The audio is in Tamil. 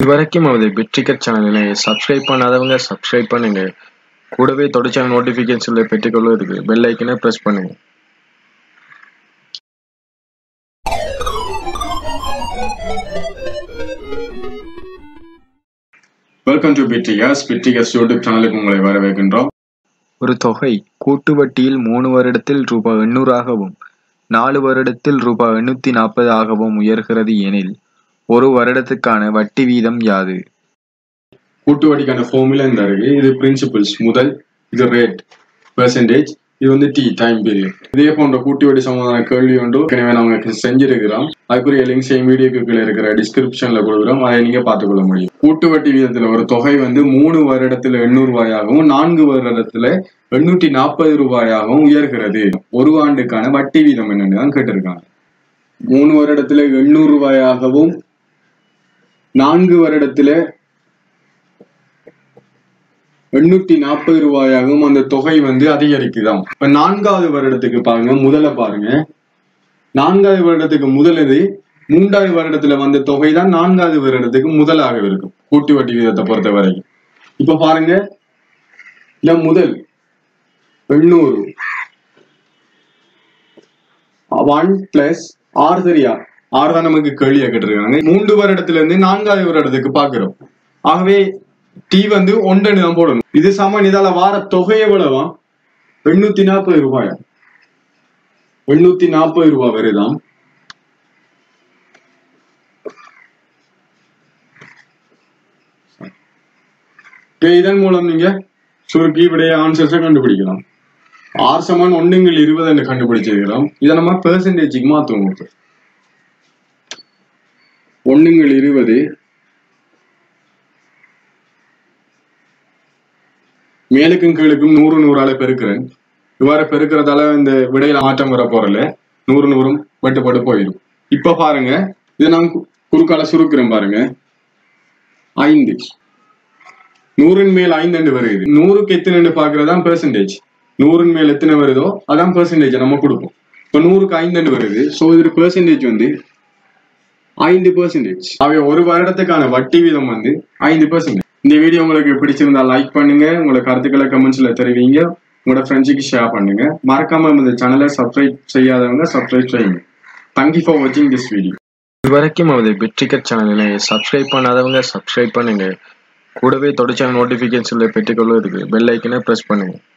இதுவரைக்கும் நமது பிட்ரிக்கர் சேனலை சப்ஸ்கிரைப் பண்ணாதவங்க சப்ஸ்கிரைப் பண்ணுங்க கூடவே தொடர்ச்சியான நோட்டிஃபிகேஷன்ல பெற்றுக்கொள்வதற்கு பெல் ஐக்கனை பிரஸ் பண்ணுங்க வெல்கம் டு பிட்ரிகஸ் பிட்ரிகஸ் யூடியூப் சேனலுக்கு உங்களை வரவேற்கின்றோம் ஒரு தொகை கூட்டு வட்டியில் மூணு வருடத்தில் ரூபாய் எண்ணூறாகவும் நாலு வருடத்தில் ரூபாய் எண்ணூத்தி நாற்பது ஆகவும் உயர்கிறது எனில் ஒரு வருடத்துக்கான வட்டி வீதம் யாது கூட்டு வட்டிக்கான ஃபார்முலா இந்த இருக்கு இது பிரின்சிபிள்ஸ் முதல் இது ரேட் பெர்சன்டேஜ் இது வந்து டி டைம் பீரியட் இதே போன்ற கூட்டு வட்டி சம்பந்தமான கேள்வி ஒன்று ஏற்கனவே நாங்க செஞ்சிருக்கிறோம் அதுக்குரிய லிங்க் சேம் வீடியோக்கு கீழே இருக்கிற டிஸ்கிரிப்ஷன்ல கொடுக்குறோம் அதை நீங்க பார்த்துக்கொள்ள முடியும் கூட்டு வட்டி வீதத்துல ஒரு தொகை வந்து மூணு வருடத்துல எண்ணூறு ரூபாயாகவும் நான்கு வருடத்துல எண்ணூற்றி நாற்பது ரூபாயாகவும் உயர்கிறது ஒரு ஆண்டுக்கான வட்டி வீதம் என்னன்னு தான் கேட்டிருக்காங்க மூணு வருடத்துல எண்ணூறு ரூபாயாகவும் நான்கு வருடத்துல எண்ணூத்தி நாற்பது ரூபாயாகவும் அந்த தொகை வந்து அதிகரிக்குதாம் இப்ப நான்காவது வருடத்துக்கு பாருங்க முதல்ல பாருங்க நான்காவது வருடத்துக்கு முதல் இது மூன்றாவது வருடத்துல வந்த தொகை தான் நான்காவது வருடத்துக்கு முதலாக இருக்கும் கூட்டு வட்டி வீதத்தை பொறுத்த வரைக்கும் இப்ப பாருங்க இல்ல முதல் எண்ணூறு ஒன் பிளஸ் ஆறு சரியா ஆறு தான் நமக்கு கேள்வியா கேட்டிருக்காங்க மூன்று வருடத்துல இருந்து நான்காவது வருடத்துக்கு பாக்குறோம் ஆகவே டி வந்து ஒன்றன்னு தான் போடணும் இது சமன் இதால வார தொகை எவ்வளவா எண்ணூத்தி நாற்பது ரூபாயா எண்ணூத்தி நாற்பது ரூபாய் வருதாம் இப்ப இதன் மூலம் நீங்க சுருக்கி விடைய ஆன்சர்ஸை கண்டுபிடிக்கலாம் ஆர் சமன் ஒன்றுங்கள் இருபதுன்னு கண்டுபிடிச்சிருக்கிறோம் இதை நம்ம பெர்சன்டேஜுக்கு மாத்துவோம் இப்ப. ஒண்ணுங்கள் இருபது மேலுக்கும் கீழுக்கும் நூறு நூறால பெருக்கிறேன் இவ்வாறு பெருக்கிறதால இந்த விடையில மாற்றம் வர போறல நூறு நூறும் வெட்டுப்பட்டு போயிடும் இப்ப பாருங்க இதை நான் கு- குறுக்கால சுருக்கிறேன் பாருங்க ஐந்து நூறின் மேல் ஐந்து வருது நூறுக்கு எத்தனை பாக்குறதா பெர்சன்டேஜ் நூறின் மேல் எத்தனை வருதோ அதான் பெர்சன்டேஜ் நம்ம கொடுப்போம் இப்ப நூறுக்கு ஐந்து வருது சோ இது பெர்சன்டேஜ் வந்து ஐந்து பெர்சன்டேஜ் அவை ஒரு வருடத்துக்கான வட்டி வீதம் வந்து ஐந்து பெர்சன்டேஜ் இந்த வீடியோ உங்களுக்கு பிடிச்சிருந்தா லைக் பண்ணுங்க உங்களோட கருத்துக்களை கமெண்ட்ஸ்ல தெரிவிங்க உங்களோட ஃப்ரெண்ட்ஸுக்கு ஷேர் பண்ணுங்க மறக்காம இந்த சேனலை சப்ஸ்கிரைப் செய்யாதவங்க சப்ஸ்கிரைப் செய்யுங்க தேங்க்யூ ஃபார் வாட்சிங் திஸ் வீடியோ இதுவரைக்கும் நமது பிட்ரிக்கர் சேனலை சப்ஸ்கிரைப் பண்ணாதவங்க சப்ஸ்கிரைப் பண்ணுங்க கூடவே தொடர்ச்சியான நோட்டிஃபிகேஷன்ல பெற்றுக்கொள்வதற்கு பெல் ஐக்கனை பிரஸ் பண்ணுங்க